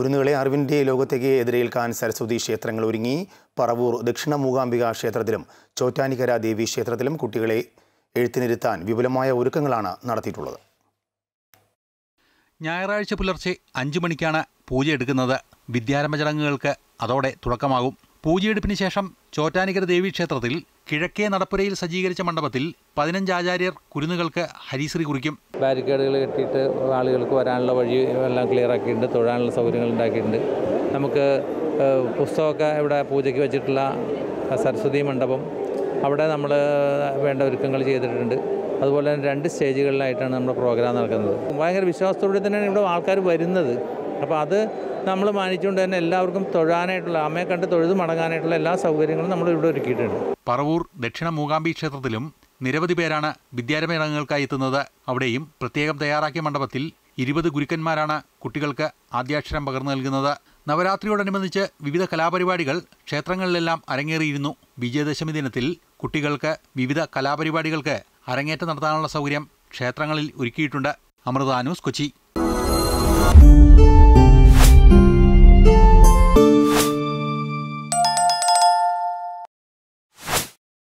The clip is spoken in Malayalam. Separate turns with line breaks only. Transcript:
കുരുന്നുകളെ അറിവിൻ്റെ ലോകത്തേക്ക് എതിരേൽക്കാൻ സരസ്വതി ക്ഷേത്രങ്ങൾ ഒരുങ്ങി പറവൂർ ദക്ഷിണ മൂകാംബിക ക്ഷേത്രത്തിലും ചോറ്റാനിക്കര ദേവി ക്ഷേത്രത്തിലും കുട്ടികളെ എഴുത്തിനിരുത്താൻ വിപുലമായ ഒരുക്കങ്ങളാണ് നടത്തിയിട്ടുള്ളത്
ഞായറാഴ്ച പുലർച്ചെ അഞ്ചു മണിക്കാണ് പൂജയെടുക്കുന്നത് വിദ്യാരംഭ ചടങ്ങുകൾക്ക് അതോടെ തുടക്കമാകും പൂജയെടുപ്പിന് ശേഷം ചോറ്റാനിക്കര ദേവി ക്ഷേത്രത്തിൽ കിഴക്കേ നടപ്പുരയിൽ സജ്ജീകരിച്ച മണ്ഡപത്തിൽ പതിനഞ്ച് ആചാര്യർ കുരുന്നുകൾക്ക് ഹരിശ്രീ കുറിക്കും
ബാരിക്കേഡുകൾ കെട്ടിയിട്ട് ആളുകൾക്ക് വരാനുള്ള വഴി എല്ലാം ക്ലിയർ ആക്കിയിട്ടുണ്ട് തൊഴാനുള്ള സൗകര്യങ്ങൾ ഉണ്ടാക്കിയിട്ടുണ്ട് നമുക്ക് ഏഹ്, പുസ്തകമൊക്കെ ഇവിടെ പൂജയ്ക്ക് വെച്ചിട്ടുള്ള സരസ്വതി മണ്ഡപം അവിടെ നമ്മൾ വേണ്ട ഒരുക്കങ്ങൾ ചെയ്തിട്ടുണ്ട് അതുപോലെ തന്നെ രണ്ട് സ്റ്റേജുകളിലായിട്ടാണ് നമ്മുടെ പ്രോഗ്രാം നടക്കുന്നത് ഭയങ്കര വിശ്വാസത്തോടെ തന്നെയാണ് ഇവിടെ ആൾക്കാർ വരുന്നത് അപ്പോൾ അത് നമ്മൾ മാനിച്ചുകൊണ്ട് തന്നെ എല്ലാവർക്കും തൊഴാനായിട്ടുള്ള അമ്മയെ കണ്ട് തൊഴുത് മടങ്ങാനായിട്ടുള്ള എല്ലാ സൗകര്യങ്ങളും നമ്മൾ ഇവിടെ ഒരുക്കിയിട്ടുണ്ട്
പറവൂർ ദക്ഷിണ മൂകാംബി ക്ഷേത്രത്തിലും നിരവധി പേരാണ് വിദ്യാരംഭ ചടങ്ങുകൾക്കായി എത്തുന്നത് അവിടെയും പ്രത്യേകം തയ്യാറാക്കിയ മണ്ഡപത്തിൽ ഇരുപത് ഗുരുക്കന്മാരാണ് കുട്ടികൾക്ക് ആദ്യാക്ഷരം പകർന്നു നൽകുന്നത് നവരാത്രിയോടനുബന്ധിച്ച് വിവിധ കലാപരിപാടികൾ ക്ഷേത്രങ്ങളിലെല്ലാം അരങ്ങേറിയിരുന്നു വിജയദശമി ദിനത്തിൽ കുട്ടികൾക്ക് വിവിധ കലാപരിപാടികൾക്ക് അരങ്ങേറ്റം നടത്താനുള്ള സൗകര്യം ക്ഷേത്രങ്ങളിൽ ഒരുക്കിയിട്ടുണ്ട് അമൃത ന്യൂസ് കൊച്ചി